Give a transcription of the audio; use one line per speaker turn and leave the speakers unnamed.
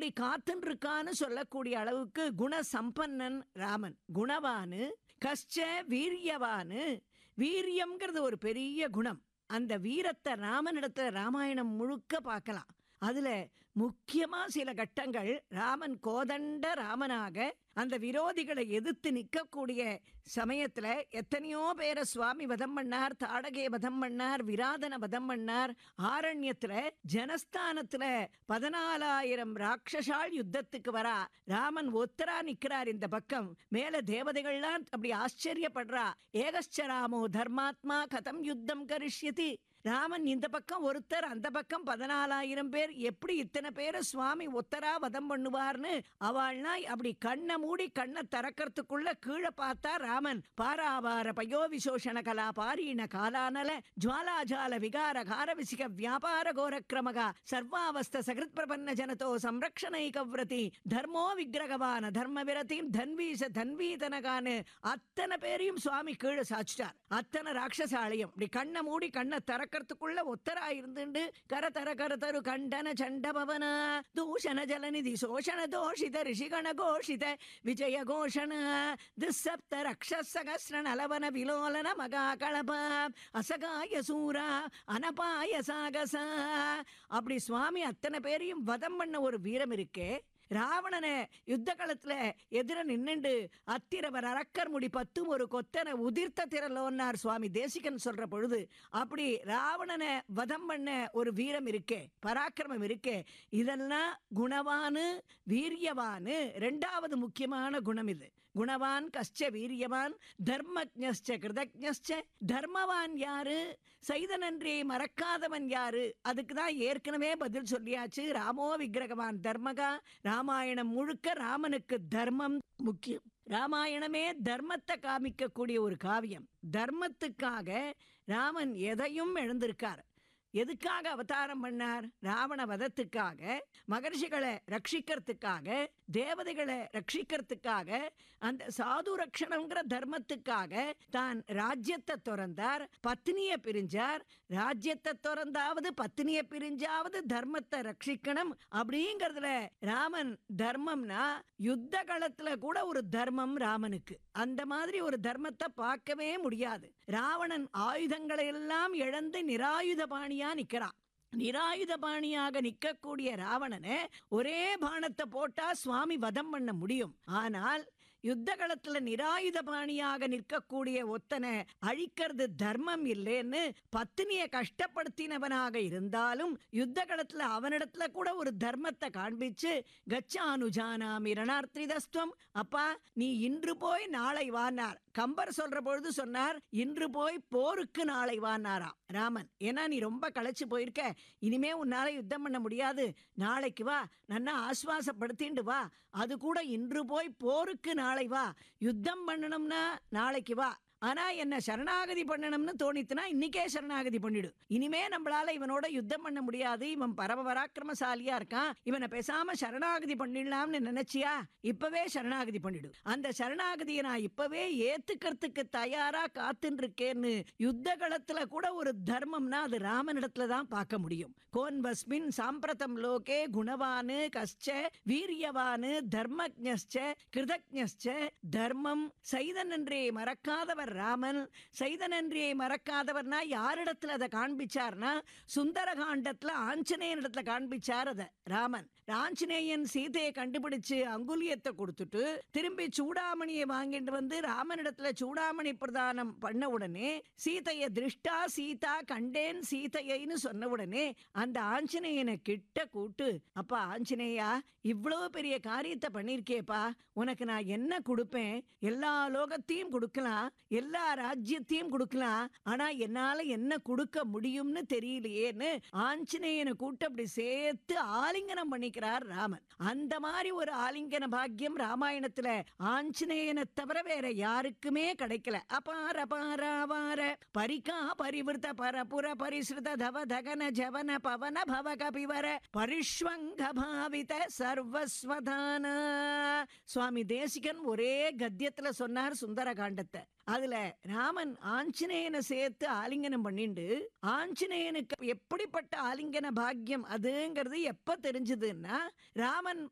அப்படி காத்துன்னு இருக்கான்னு சொல்லக்கூடிய அளவுக்கு குண சம்பன்னன் ராமன் குணவானு கஷ்ட வீரியவானு வீரியம்ங்கிறது ஒரு பெரிய குணம் அந்த வீரத்தை ராமனிடத்துல ராமாயணம் முழுக்க பார்க்கலாம் அதுல முக்கியமா சில கட்டங்கள் ராமன் கோதண்ட ராமனாக அந்த விரோதிகளை எதிர்த்து நிற்கக்கூடிய சமயத்துல எத்தனையோ பேரை சுவாமி வதம் பண்ணார் தாடகே வதம் பண்ணார் விராதன வதம் பண்ணார் ஆரண்யத்துல ஜனஸ்தானத்துல பதினாலாயிரம் ராட்சசால் யுத்தத்துக்கு வரா ராமன் ஒத்தரா நிக்கிறார் இந்த பக்கம் மேல தேவதைகள்லாம் அப்படி ஆச்சரியப்படுறா ஏகஸ்ச ராமோ தர்மாத்மா கதம் யுத்தம் கரிஷ்யதி ராமன் இந்த பக்கம் ஒருத்தர் அந்த பக்கம் பதினாலாயிரம் பேர் எப்படி இத்தனை பேரை சுவாமி ஒத்தரா வதம் பண்ணுவார்னு அவள்னா அப்படி கண்ணை மூடி கண்ணை திறக்கறதுக்குள்ள கீழே பார்த்தா ராமன் பாராவார பயோ விசோஷண கலா பாரீண காலானல ஜுவாலாஜால விகார கார விசிக வியாபார கோரக்ரமகா சர்வாவஸ்த சகிருத் பிரபன்ன ஜனதோ சம்ரக்ஷணைகவ்ரதி தர்மோ விக்கிரகவான தர்ம விரதியும் தன்வீச தன்வீதனகான்னு அத்தனை பேரையும் சுவாமி கீழே சாச்சிட்டார் அத்தனை ராட்சசாலயம் இப்படி கண்ணை மூடி கண்ணை திறக்கறதுக்குள்ள ஒத்தரா இருந்துண்டு கர தர கர தரு கண்டன சண்ட பவன தூஷண ஜலநிதி சோஷண தோஷித ரிஷிகண கோஷித விஜய கோஷண திசப்த ரக்ஷசகஸ்ர நலவன விலோலன மகா களப அசகாய சூரா அனபாய சாகச அப்படி சுவாமி அத்தனை பேரையும் வதம் பண்ண ஒரு வீரம் இருக்கே ராவணனை யுத்த காலத்துல எதிர நின்னுண்டு அத்திரவர் அரக்கர் முடி பத்தும் ஒரு கொத்தனை உதிர்த்த திரலோன்னார் சுவாமி தேசிகன் சொல்ற பொழுது அப்படி ராவணனை வதம் பண்ண ஒரு வீரம் இருக்கே பராக்கிரமம் இருக்கே இதெல்லாம் குணவானு வீரியவானு ரெண்டாவது முக்கியமான குணம் இது குணவான் கஷ்ட வீரியவான் தர்மஜ்ஞஸ்ச கிருதஜ்ஞஸ்ச தர்மவான் யாரு செய்த நன்றியை மறக்காதவன் யாரு அதுக்கு தான் ஏற்கனவே பதில் சொல்லியாச்சு ராமோ விக்கிரகவான் தர்மகா ராமாயணம் முழுக்க ராமனுக்கு தர்மம் முக்கியம் ராமாயணமே தர்மத்தை காமிக்கக்கூடிய ஒரு காவியம் தர்மத்துக்காக ராமன் எதையும் எழுந்திருக்கார் எதுக்காக அவதாரம் பண்ணார் ராவண வதத்துக்காக மகர்ஷிகளை ரட்சிக்கிறதுக்காக தேவதைகளை ரட்சிக்கிறதுக்காக அந்த சாது ரட்சணங்கிற தர்மத்துக்காக தான் ராஜ்யத்தை துறந்தார் பத்னியை பிரிஞ்சார் ராஜ்யத்தை துறந்தாவது பத்னியை பிரிஞ்சாவது தர்மத்தை ரட்சிக்கணும் அப்படிங்கறதுல ராமன் தர்மம்னா யுத்த காலத்துல கூட ஒரு தர்மம் ராமனுக்கு அந்த மாதிரி ஒரு தர்மத்தை பார்க்கவே முடியாது ராவணன் ஆயுதங்களை எல்லாம் இழந்து நிராயுத பாணியா நிக்கிறான் நிராயுத பாணியாக நிற்கக்கூடிய ராவணனை ஒரே பானத்தை போட்டா சுவாமி வதம் பண்ண முடியும் ஆனால் யுத்த காலத்துல நிராயுத பாணியாக நிற்கக்கூடிய ஒத்தனை அழிக்கிறது தர்மம் இல்லைன்னு பத்தினிய கஷ்டப்படுத்தினவனாக இருந்தாலும் யுத்த காலத்துல அவனிடத்துல கூட ஒரு தர்மத்தை காண்பிச்சு கச்சானுஜானாமி ரணார்த்திதஸ்துவம் அப்பா நீ இன்று போய் நாளை வானார் கம்பர் சொல்ற பொழுது சொன்னார் இன்று போய் போருக்கு நாளை வானாராம் ராமன் ஏன்னா நீ ரொம்ப களைச்சு போயிருக்க இனிமே உன்னால யுத்தம் பண்ண முடியாது நாளைக்கு வா நன்னா ஆஸ்வாசப்படுத்திண்டு வா அது கூட இன்று போய் போருக்கு நாளை வா யுத்தம் பண்ணணும்னா நாளைக்கு வா ஆனா என்ன சரணாகதி பண்ணணும்னு தோணித்துனா இன்னைக்கே சரணாகதி பண்ணிடு இனிமே நம்மளால இவனோட யுத்தம் பண்ண முடியாது இவன் பரம பராக்கிரமசாலியா இருக்கான் இவனை பேசாம சரணாகதி பண்ணிடலாம்னு நினைச்சியா இப்பவே சரணாகதி பண்ணிடு அந்த சரணாகதியை நான் இப்பவே ஏத்துக்கிறதுக்கு தயாரா காத்துன்னு இருக்கேன்னு யுத்த களத்துல கூட ஒரு தர்மம்னா அது ராமனிடத்துல தான் பார்க்க முடியும் கோன் வஸ்மின் சாம்பிரதம் லோகே குணவானு கஷ்ட வீரியவானு தர்மஜ்ஞஸ்ச கிருதஜ்ஞஸ்ச தர்மம் செய்த நன்றியை மறக்காதவர் ராமன் செய்த நன்றியை மறக்காதவர்னா யாரிடத்துல அதை காண்பிச்சார்னா சுந்தரகாண்டத்துல ஆஞ்சநேயன் இடத்துல காண்பிச்சார் அதை ராமன் ஆஞ்சநேயன் சீதையை கண்டுபிடிச்சு அங்குலியத்தை கொடுத்துட்டு திரும்பி சூடாமணியை வாங்கிட்டு வந்து ராமனிடத்துல சூடாமணி பிரதானம் பண்ண உடனே சீதையை திருஷ்டா சீதா கண்டேன் சீதையைன்னு சொன்ன உடனே அந்த ஆஞ்சநேயனை கிட்ட கூட்டு அப்பா ஆஞ்சநேயா இவ்வளவு பெரிய காரியத்தை பண்ணிருக்கேப்பா உனக்கு நான் என்ன கொடுப்பேன் எல்லா லோகத்தையும் கொடுக்கலாம் எல்லா ராஜ்யத்தையும் கொடுக்கலாம் ஆனா என்னால என்ன கொடுக்க முடியும்னு தெரியலையேன்னு ஆஞ்சநேயனை கூட்டு அப்படி சேர்த்து ஆலிங்கனம் பண்ணிக்கிறார் ராமன் அந்த மாதிரி ஒரு ஆலிங்கன பாக்கியம் ராமாயணத்துல ஆஞ்சநேயனை தவிர வேற யாருக்குமே கிடைக்கல அபார பாராவார பரிகா பரிவிருத்த பரபுர பரிசுத தவ தகன ஜவன பவன பவ கபிவர பரிஷ்வங்க பாவித சர்வஸ்வதான சுவாமி தேசிகன் ஒரே கத்தியத்துல சொன்னார் சுந்தர காண்டத்தை அதுல ராமன் ஆஞ்சநேயனை சேர்த்து ஆலிங்கனம் பண்ணிண்டு ஆஞ்சநேயனுக்கு எப்படிப்பட்ட ஆலிங்கன பாக்கியம் அதுங்கிறது எப்ப தெரிஞ்சதுன்னா ராமன்